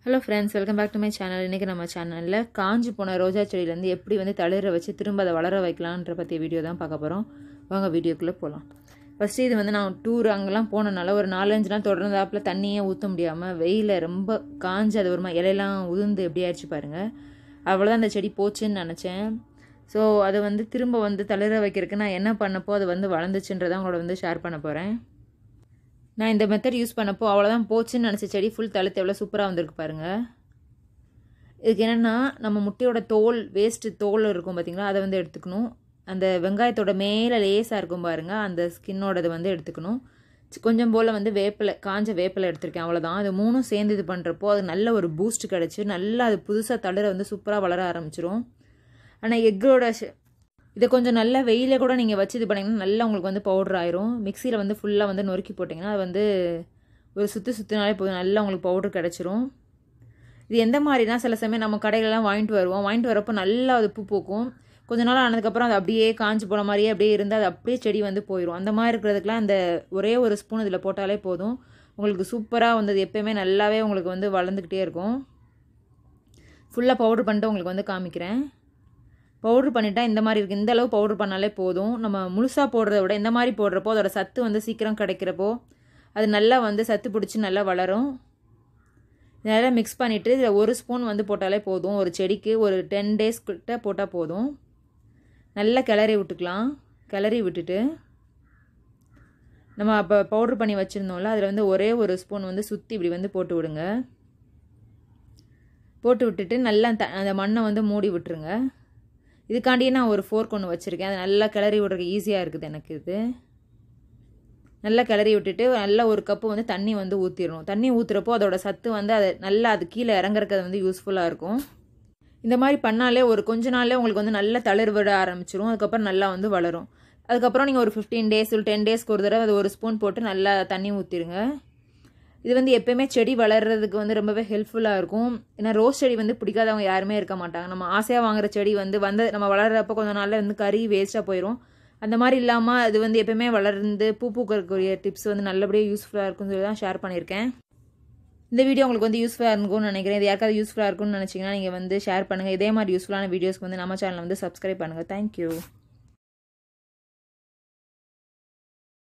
hello friends welcome back to my channel இன்றைக்கி நம்ம சேனலில் காஞ்சி போன ரோஜா செடியிலேருந்து எப்படி வந்து தளிர வச்சு திரும்ப அதை வளர வைக்கலான்ற பற்றிய வீடியோ தான் பார்க்க போகிறோம் வாங்க வீடியோக்குள்ளே போகலாம் ஃபஸ்ட்டு இது வந்து நான் டூர் அங்கெல்லாம் போனனால ஒரு நாலஞ்சு நாள் தொடர்ந்தாப்பில் தண்ணியே ஊற்ற முடியாமல் வெயில ரொம்ப காஞ்சு அது ஒரு மாதிரி இலையெல்லாம் உதிர்ந்து எப்படி ஆயிடுச்சு பாருங்கள் அவ்வளோதான் அந்த செடி போச்சுன்னு நினச்சேன் ஸோ அதை வந்து திரும்ப வந்து தளிர வைக்கிறதுக்கு நான் என்ன பண்ணப்போ அது வந்து வளர்ந்துச்சுன்றதை உங்களோட வந்து ஷேர் பண்ண போகிறேன் நான் இந்த மெத்தட் யூஸ் பண்ணப்போ அவ்வளோதான் போச்சுன்னு நினச்ச செடி ஃபுல் தழுத்து எவ்வளோ சூப்பராக வந்திருக்கு பாருங்கள் இதுக்கு என்னென்னா நம்ம முட்டையோட தோல் வேஸ்ட்டு தோல் இருக்கும் பார்த்திங்களா அதை வந்து எடுத்துக்கணும் அந்த வெங்காயத்தோட மேலே லேசாக இருக்கும் பாருங்கள் அந்த ஸ்கின்னோடது வந்து எடுத்துக்கணும் சி- கொஞ்சம் போல் வந்து வேப்பிலை காஞ்ச வேப்பிலை எடுத்திருக்கேன் அவ்வளோதான் அது மூணும் சேர்ந்து இது பண்ணுறப்போ அது நல்ல ஒரு பூஸ்ட் கிடச்சி நல்லா அது புதுசாக தளிர வந்து சூப்பராக வளர ஆரம்பிச்சிரும் ஆனால் எக்கோட இதை கொஞ்சம் நல்லா வெயில கூட நீங்கள் வச்சு இது பண்ணிங்கன்னா நல்லா உங்களுக்கு வந்து பவுடர் ஆயிரும் மிக்சியில் வந்து ஃபுல்லாக வந்து நொறுக்கி போட்டிங்கன்னா அது வந்து ஒரு சுற்றி சுற்றினாலே போதும் நல்லா உங்களுக்கு பவுடர் கிடச்சிரும் இது எந்த மாதிரினா சில சமயம் நம்ம கடையிலலாம் வாங்கிட்டு வருவோம் வாங்கிட்டு வரப்போ நல்லா அது பூ பூக்கும் கொஞ்ச நாள் ஆனதுக்கப்புறம் அது அப்படியே காஞ்சு போன மாதிரியே அப்படியே இருந்து அது அப்படியே செடி வந்து போயிடும் அந்த மாதிரி இருக்கிறதுக்குலாம் அந்த ஒரே ஒரு ஸ்பூன் இதில் போட்டாலே போதும் உங்களுக்கு சூப்பராக வந்து அது எப்பயுமே நல்லாவே உங்களுக்கு வந்து வளர்ந்துக்கிட்டே இருக்கும் ஃபுல்லாக பவுடர் பண்ணிட்டு உங்களுக்கு வந்து காமிக்கிறேன் பவுட்ரு பண்ணிட்டா இந்த மாதிரி இருக்குது இந்த அளவு பவுட்ரு பண்ணாலே போதும் நம்ம முழுசாக போடுறத விட இந்த மாதிரி போடுறப்போ அதோட சத்து வந்து சீக்கிரம் கிடைக்கிறப்போ அது நல்லா வந்து சத்து பிடிச்சி நல்லா வளரும் நல்லா மிக்ஸ் பண்ணிவிட்டு இதில் ஒரு ஸ்பூன் வந்து போட்டாலே போதும் ஒரு செடிக்கு ஒரு டென் டேஸ் கிட்ட போட்டால் போதும் நல்லா கிளறி விட்டுக்கலாம் கிளறி விட்டுட்டு நம்ம அப்போ பவுட்ரு பண்ணி வச்சுருந்தோம்ல அதில் வந்து ஒரே ஒரு ஸ்பூன் வந்து சுற்றி இப்படி வந்து போட்டு விடுங்க போட்டு விட்டுட்டு நல்லா த அந்த மண்ணை வந்து மூடி விட்டுருங்க இதுக்காண்டியே நான் ஒரு ஃபோர்க் ஒன்று வச்சுருக்கேன் அது நல்லா கிளறி விட்றதுக்கு ஈஸியாக இருக்குது எனக்கு இது நல்லா கிளறி விட்டுட்டு நல்லா ஒரு கப்பு வந்து தண்ணி வந்து ஊற்றிடணும் தண்ணி ஊற்றுறப்போ அதோட சத்து வந்து அது நல்லா அது கீழே இறங்குறதுக்கு அது வந்து யூஸ்ஃபுல்லாக இருக்கும் இந்த மாதிரி பண்ணாலே ஒரு கொஞ்ச நாள்லே உங்களுக்கு வந்து நல்ல தளிர் விட ஆரம்பிச்சிரும் அதுக்கப்புறம் நல்லா வந்து வளரும் அதுக்கப்புறம் நீங்கள் ஒரு ஃபிஃப்டீன் டேஸ் இல்லை டென் டேஸ்க்கு ஒரு தடவை அது ஒரு ஸ்பூன் போட்டு நல்லா தண்ணி ஊற்றிடுங்க இது வந்து எப்பயுமே செடி வளர்கிறதுக்கு வந்து ரொம்பவே ஹெல்ப்ஃபுல்லாக இருக்கும் ஏன்னா ரோஸ் செடி வந்து பிடிக்காதவங்க யாருமே இருக்க மாட்டாங்க நம்ம ஆசையாக வாங்குற செடி வந்து வந்து நம்ம வளர்கிறப்ப கொஞ்ச நாளில் வந்து கறி வேஸ்ட்டாக போயிடும் அந்த மாதிரி இல்லாமல் அது வந்து எப்பயுமே வளர்ந்து பூ பூக்கக்கூடிய டிப்ஸ் வந்து நல்லபடியாக யூஸ்ஃபுல்லாக இருக்கும்னு சொல்லி தான் ஷேர் பண்ணியிருக்கேன் இந்த வீடியோ உங்களுக்கு வந்து யூஸ்ஃபுல்லாக இருக்கும்னு நினைக்கிறேன் இது யாருக்காவது யூஸ்ஃபுல்லாக இருக்கும்னு நினச்சிங்கன்னா நீங்கள் வந்து ஷேர் பண்ணுங்கள் இதே மாதிரி யூஸ்ஃபுல்லான வீடியோஸ்க்கு வந்து நம்ம சேனலை வந்து சப்ஸ்கிரைப் பண்ணுங்கள் தேங்க்யூ